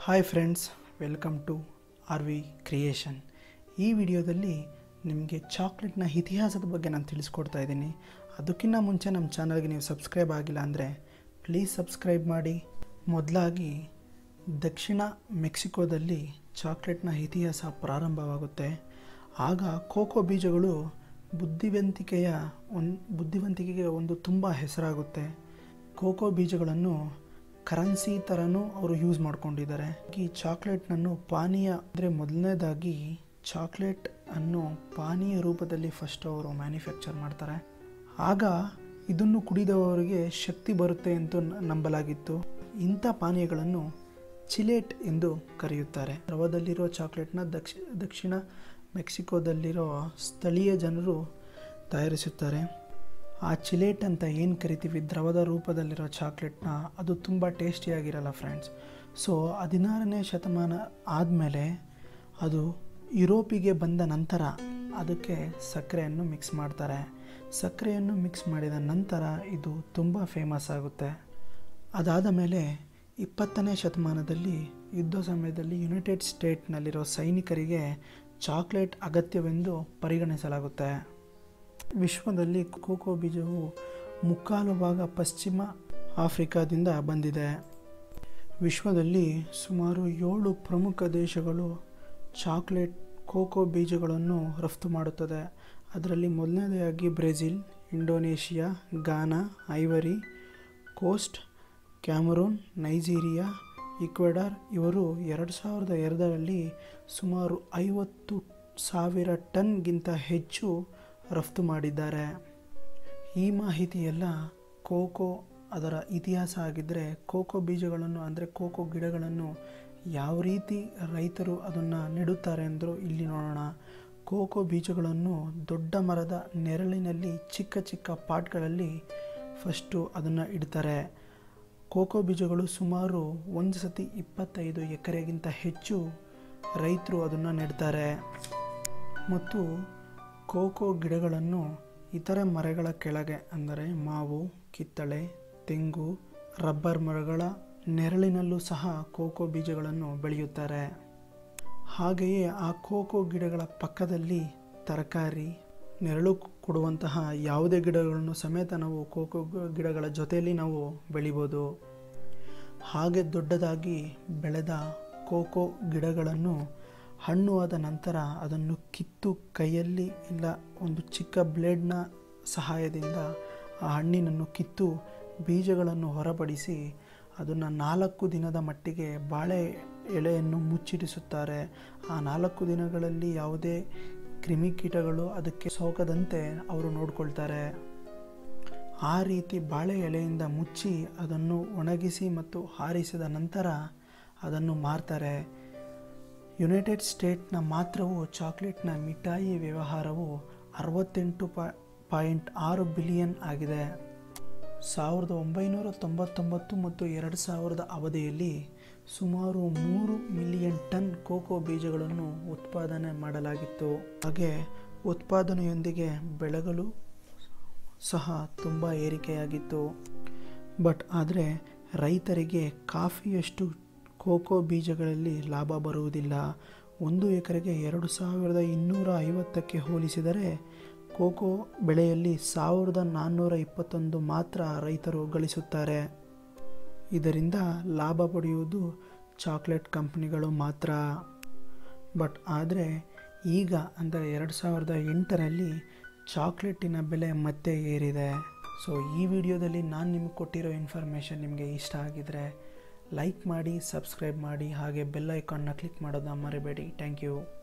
hi friends welcome to R V creation ಈ ವಿಡಿಯೋದಲ್ಲಿ ನಿಮಗೆ ಚಾಕ್ಲೇಟ್ನ ಇತಿಹಾಸದ ಬಗ್ಗೆ ನಾನು ತಿಳಿಸ್ಕೊಡ್ತಾ ಇದ್ದೀನಿ ಅದಕ್ಕಿಂತ ಮುಂಚೆ ನಮ್ಮ ಚಾನಲ್ಗೆ ನೀವು ಸಬ್ಸ್ಕ್ರೈಬ್ ಆಗಿಲ್ಲ ಅಂದರೆ ಪ್ಲೀಸ್ ಸಬ್ಸ್ಕ್ರೈಬ್ ಮಾಡಿ ಮೊದಲಾಗಿ ದಕ್ಷಿಣ ಮೆಕ್ಸಿಕೋದಲ್ಲಿ ಚಾಕ್ಲೇಟ್ನ ಇತಿಹಾಸ ಪ್ರಾರಂಭವಾಗುತ್ತೆ ಆಗ ಕೋಕೋ ಬೀಜಗಳು ಬುದ್ಧಿವಂತಿಕೆಯ ಒಂದು ಬುದ್ಧಿವಂತಿಕೆಗೆ ಒಂದು ತುಂಬ ಹೆಸರಾಗುತ್ತೆ ಕೋಕೋ ಬೀಜಗಳನ್ನು ಕರೆನ್ಸಿ ಥರನೂ ಅವರು ಯೂಸ್ ಮಾಡ್ಕೊಂಡಿದ್ದಾರೆ ಈ ಚಾಕ್ಲೇಟ್ನನ್ನು ಪಾನೀಯ ಅಂದರೆ ಮೊದಲನೇದಾಗಿ ಚಾಕ್ಲೇಟ್ ಅನ್ನು ಪಾನೀಯ ರೂಪದಲ್ಲಿ ಫಸ್ಟ್ ಅವರು ಮ್ಯಾನುಫ್ಯಾಕ್ಚರ್ ಮಾಡ್ತಾರೆ ಆಗ ಇದನ್ನು ಕುಡಿದವರಿಗೆ ಶಕ್ತಿ ಬರುತ್ತೆ ಎಂದು ನ- ನಂಬಲಾಗಿತ್ತು ಇಂಥ ಪಾನೀಯಗಳನ್ನು ಚಿಲೇಟ್ ಎಂದು ಕರೆಯುತ್ತಾರೆ ದ್ರವದಲ್ಲಿರೋ ಚಾಕ್ಲೇಟ್ನ ದಕ್ಷಿ ದಕ್ಷಿಣ ಮೆಕ್ಸಿಕೋದಲ್ಲಿರೋ ಸ್ಥಳೀಯ ಜನರು ತಯಾರಿಸುತ್ತಾರೆ ಆ ಚಿಲೇಟ್ ಅಂತ ಏನು ಕರಿತೀವಿ ದ್ರವದ ರೂಪದಲ್ಲಿರೋ ಚಾಕ್ಲೇಟ್ನ ಅದು ತುಂಬ ಟೇಸ್ಟಿಯಾಗಿರಲ್ಲ ಫ್ರೆಂಡ್ಸ್ ಸೊ ಹದಿನಾರನೇ ಶತಮಾನ ಆದಮೇಲೆ ಅದು ಯುರೋಪಿಗೆ ಬಂದ ನಂತರ ಅದಕ್ಕೆ ಸಕ್ಕರೆಯನ್ನು ಮಿಕ್ಸ್ ಮಾಡ್ತಾರೆ ಸಕ್ಕರೆಯನ್ನು ಮಿಕ್ಸ್ ಮಾಡಿದ ನಂತರ ಇದು ತುಂಬ ಫೇಮಸ್ ಆಗುತ್ತೆ ಅದಾದ ಮೇಲೆ ಇಪ್ಪತ್ತನೇ ಶತಮಾನದಲ್ಲಿ ಯುದ್ಧ ಸಮಯದಲ್ಲಿ ಯುನೈಟೆಡ್ ಸ್ಟೇಟ್ನಲ್ಲಿರೋ ಸೈನಿಕರಿಗೆ ಚಾಕ್ಲೇಟ್ ಅಗತ್ಯವೆಂದು ಪರಿಗಣಿಸಲಾಗುತ್ತೆ ವಿಶ್ವದಲ್ಲಿ ಕೋಕೋ ಬೀಜವು ಮುಕ್ಕಾಲು ಭಾಗ ಪಶ್ಚಿಮ ಆಫ್ರಿಕಾದಿಂದ ಬಂದಿದೆ ವಿಶ್ವದಲ್ಲಿ ಸುಮಾರು ಏಳು ಪ್ರಮುಖ ದೇಶಗಳು ಚಾಕ್ಲೇಟ್ ಕೋಕೋ ಬೀಜಗಳನ್ನು ರಫ್ತು ಮಾಡುತ್ತದೆ ಅದರಲ್ಲಿ ಮೊದಲನೇದಾಗಿ Brazil Indonesia Ghana Ivory Coast Cameroon Nigeria Ecuador ಇವರು ಎರಡು ಸಾವಿರದ ಎರಡರಲ್ಲಿ ಸುಮಾರು ಐವತ್ತು ಸಾವಿರ ಟನ್ಗಿಂತ ಹೆಚ್ಚು ರಫ್ತು ಮಾಡಿದ್ದಾರೆ ಈ ಮಾಹಿತಿಯೆಲ್ಲ ಕೋಕೋ ಅದರ ಇತಿಹಾಸ ಆಗಿದ್ದರೆ ಕೋಕೋ ಬೀಜಗಳನ್ನು ಅಂದರೆ ಕೋಕೋ ಗಿಡಗಳನ್ನು ಯಾವ ರೀತಿ ರೈತರು ಅದನ್ನು ನೆಡುತ್ತಾರೆ ಅಂದರು ಇಲ್ಲಿ ನೋಡೋಣ ಕೋಕೋ ಬೀಜಗಳನ್ನು ದೊಡ್ಡ ಮರದ ನೆರಳಿನಲ್ಲಿ ಚಿಕ್ಕ ಚಿಕ್ಕ ಪಾಟ್ಗಳಲ್ಲಿ ಫಸ್ಟು ಅದನ್ನು ಇಡ್ತಾರೆ ಕೋಕೋ ಬೀಜಗಳು ಸುಮಾರು ಒಂದು ಸತಿ ಇಪ್ಪತ್ತೈದು ಎಕರೆಗಿಂತ ಹೆಚ್ಚು ರೈತರು ಅದನ್ನು ನೆಡ್ತಾರೆ ಮತ್ತು ಕೋಕೋ ಗಿಡಗಳನ್ನು ಇತರೆ ಮರಗಳ ಕೆಳಗೆ ಅಂದರೆ ಮಾವು ಕಿತ್ತಳೆ ತೆಂಗು ರಬ್ಬರ್ ಮರಗಳ ನೆರಳಿನಲ್ಲೂ ಸಹ ಕೋಕೋ ಬೀಜಗಳನ್ನು ಬೆಳೆಯುತ್ತಾರೆ ಹಾಗೆಯೇ ಆ ಕೋಕೋ ಗಿಡಗಳ ಪಕ್ಕದಲ್ಲಿ ತರಕಾರಿ ನೆರಳು ಕೊಡುವಂತಹ ಯಾವುದೇ ಗಿಡಗಳನ್ನು ಸಮೇತ ನಾವು ಕೋಕೋ ಗ- ಗಿಡಗಳ ಜೊತೆಯಲ್ಲಿ ನಾವು ಬೆಳಿಬೋದು ಹಾಗೆ ದೊಡ್ಡದಾಗಿ ಬೆಳೆದ ಕೋಕೋ ಗಿಡಗಳನ್ನು ಹಣ್ಣು ಆದ ನಂತರ ಅದನ್ನು ಕಿತ್ತು ಕೈಯಲ್ಲಿ ಇಲ್ಲ ಒಂದು ಚಿಕ್ಕ ಬ್ಲೇಡ್ನ ಸಹಾಯದಿಂದ ಆ ಹಣ್ಣಿನನ್ನು ಕಿತ್ತು ಬೀಜಗಳನ್ನು ಹೊರಪಡಿಸಿ ಅದನ್ನು ನಾಲ್ಕು ದಿನದ ಮಟ್ಟಿಗೆ ಬಾಳೆ ಎಲೆಯನ್ನು ಮುಚ್ಚಿರಿಸುತ್ತಾರೆ ಆ ನಾಲ್ಕು ದಿನಗಳಲ್ಲಿ ಯಾವುದೇ ಕ್ರಿಮಿಕೀಟಗಳು ಅದಕ್ಕೆ ಸೋಕದಂತೆ ಅವರು ನೋಡ್ಕೊಳ್ತಾರೆ ಆ ರೀತಿ ಬಾಳೆ ಎಲೆಯಿಂದ ಮುಚ್ಚಿ ಅದನ್ನು ಒಣಗಿಸಿ ಮತ್ತು ಹಾರಿಸಿದ ನಂತರ ಅದನ್ನು ಮಾರ್ತಾರೆ ಯುನೈಟೆಡ್ ಸ್ಟೇಟ್ನ ಮಾತ್ರವು ಚಾಕ್ಲೇಟ್ನ ಮಿಠಾಯಿ ವ್ಯವಹಾರವು ಅರವತ್ತೆಂಟು ಪಾಯಿಂಟ್ ಆರು ಬಿಲಿಯನ್ ಆಗಿದೆ ಸಾವಿರದ ಒಂಬೈನೂರ ತೊಂಬತ್ತೊಂಬತ್ತು ಮತ್ತು ಎರಡು ಸಾವಿರದ ಅವಧಿಯಲ್ಲಿ ಸುಮಾರು ಮೂರು ಮಿಲಿಯನ್ ಟನ್ ಕೋಕೋ ಬೀಜಗಳನ್ನು ಉತ್ಪಾದನೆ ಮಾಡಲಾಗಿತ್ತು ಹಾಗೆ ಉತ್ಪಾದನೆಯೊಂದಿಗೆ ಬೆಳೆಗಳು ಸಹ ತುಂಬ ಏರಿಕೆಯಾಗಿತ್ತು ಬಟ್ ಆದರೆ ರೈತರಿಗೆ ಕಾಫಿಯಷ್ಟು ಕೋಕೋ ಬೀಜಗಳಲ್ಲಿ ಲಾಭ ಬರುವುದಿಲ್ಲ ಒಂದು ಎಕರೆಗೆ ಎರಡು ಸಾವಿರದ ಇನ್ನೂರ ಐವತ್ತಕ್ಕೆ ಹೋಲಿಸಿದರೆ ಕೋಕೋ ಬೆಳೆಯಲ್ಲಿ ಸಾವಿರದ ನಾನ್ನೂರ ಇಪ್ಪತ್ತೊಂದು ಮಾತ್ರ ರೈತರು ಗಳಿಸುತ್ತಾರೆ ಇದರಿಂದ ಲಾಭ ಪಡೆಯುವುದು ಚಾಕ್ಲೇಟ್ ಕಂಪ್ನಿಗಳು ಮಾತ್ರ ಬಟ್ ಆದರೆ ಈಗ ಅಂದರೆ ಎರಡು ಸಾವಿರದ ಎಂಟರಲ್ಲಿ ಚಾಕ್ಲೇಟಿನ ಬೆಲೆ ಮತ್ತೆ ಏರಿದೆ ಸೊ ಈ ವಿಡಿಯೋದಲ್ಲಿ ನಾನು ನಿಮಗೆ ಕೊಟ್ಟಿರೋ ಇನ್ಫಾರ್ಮೇಷನ್ ನಿಮಗೆ ಇಷ್ಟ ಆಗಿದರೆ ಲೈಕ್ ಮಾಡಿ ಸಬ್ಸ್ಕ್ರೈಬ್ ಮಾಡಿ ಹಾಗೆ ಬೆಲ್ ಐಕಾನ್ನ ಕ್ಲಿಕ್ ಮಾಡೋದನ್ನ ಮರಿಬೇಡಿ ಥ್ಯಾಂಕ್ ಯು